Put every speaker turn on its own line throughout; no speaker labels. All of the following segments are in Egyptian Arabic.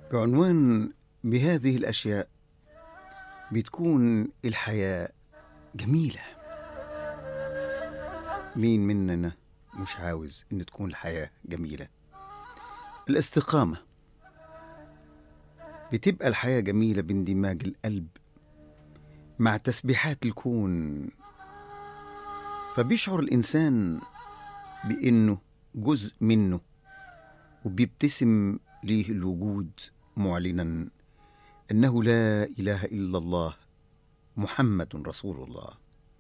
بعنوان بهذه الأشياء بتكون الحياة جميلة مين مننا مش عاوز إن تكون الحياة جميلة الاستقامة بتبقى الحياة جميلة باندماج القلب مع تسبيحات الكون فبيشعر الإنسان بإنه جزء منه وبيبتسم ليه الوجود معلنا انه لا اله الا الله محمد رسول الله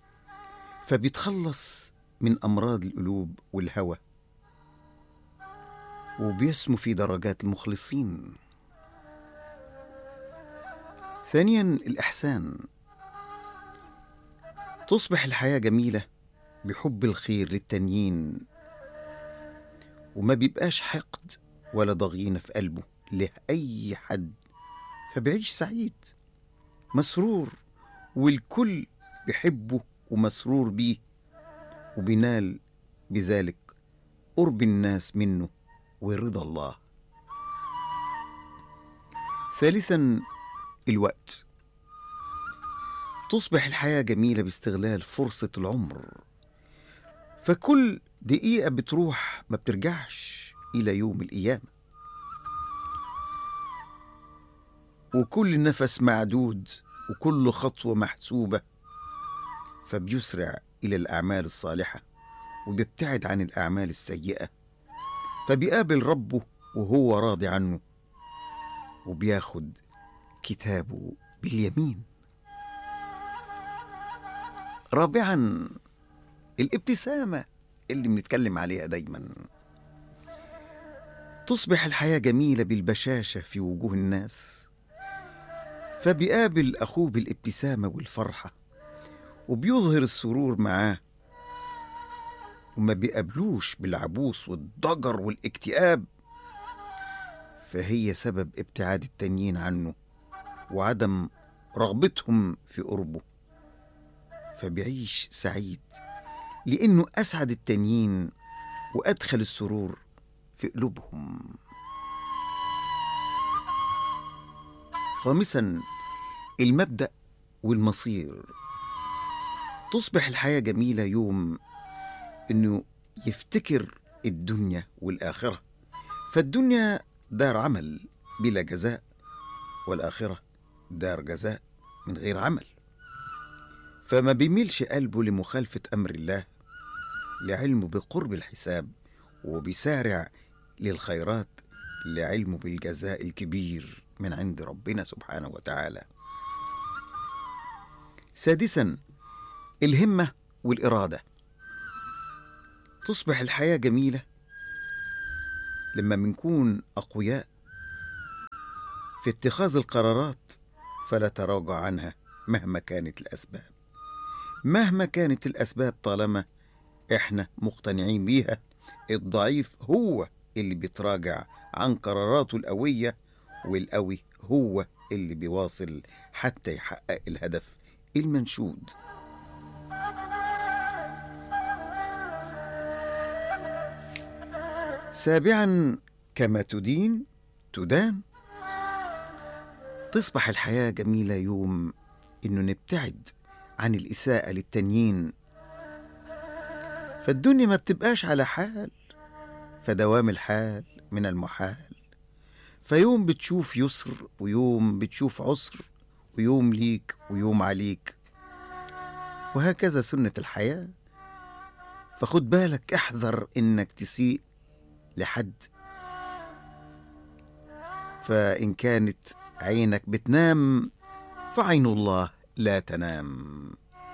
فبيتخلص من امراض القلوب والهوى وبيسمو في درجات المخلصين ثانيا الاحسان تصبح الحياه جميله بحب الخير للتانيين وما بيبقاش حقد ولا ضغينة في قلبه لأي حد فبيعيش سعيد مسرور والكل بيحبه ومسرور بيه وبينال بذلك قرب الناس منه ورضا الله ثالثا الوقت تصبح الحياة جميلة باستغلال فرصة العمر فكل دقيقة بتروح ما بترجعش إلى يوم القيامة وكل نفس معدود وكل خطوة محسوبة فبيسرع إلى الأعمال الصالحة وبيبتعد عن الأعمال السيئة فبيقابل ربه وهو راضي عنه وبياخد كتابه باليمين رابعا الابتسامة اللي بنتكلم عليها دايما تصبح الحياة جميلة بالبشاشة في وجوه الناس فبيقابل أخوه بالابتسامة والفرحة وبيظهر السرور معاه وما بيقابلوش بالعبوس والضجر والاكتئاب فهي سبب ابتعاد التانيين عنه وعدم رغبتهم في قربه فبيعيش سعيد لأنه أسعد التانيين وأدخل السرور في قلوبهم خامسا المبدأ والمصير تصبح الحياة جميلة يوم إنه يفتكر الدنيا والآخرة فالدنيا دار عمل بلا جزاء والآخرة دار جزاء من غير عمل فما بيميلش قلبه لمخالفة أمر الله لعلمه بقرب الحساب وبيسارع للخيرات لعلمه بالجزاء الكبير من عند ربنا سبحانه وتعالى سادسا الهمة والإرادة تصبح الحياة جميلة لما بنكون أقوياء في اتخاذ القرارات فلا تراجع عنها مهما كانت الأسباب مهما كانت الأسباب طالما إحنا مقتنعين بيها الضعيف هو اللي بيتراجع عن قراراته القوية والقوي هو اللي بيواصل حتى يحقق الهدف المنشود سابعا كما تدين تدان تصبح الحياة جميلة يوم إنه نبتعد عن الإساءة للتانيين فالدنيا ما بتبقاش على حال فدوام الحال من المحال فيوم بتشوف يسر ويوم بتشوف عسر ويوم ليك ويوم عليك وهكذا سنة الحياة فخد بالك احذر انك تسيء لحد فإن كانت عينك بتنام فعين الله لا تنام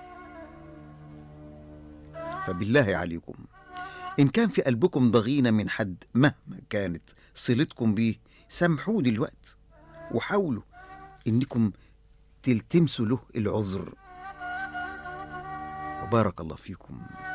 فبالله عليكم إن كان في قلبكم ضغينة من حد مهما كانت صلتكم بيه سامحوه دلوقتي وحاولوا إنكم تلتمسوا له العذر وبارك الله فيكم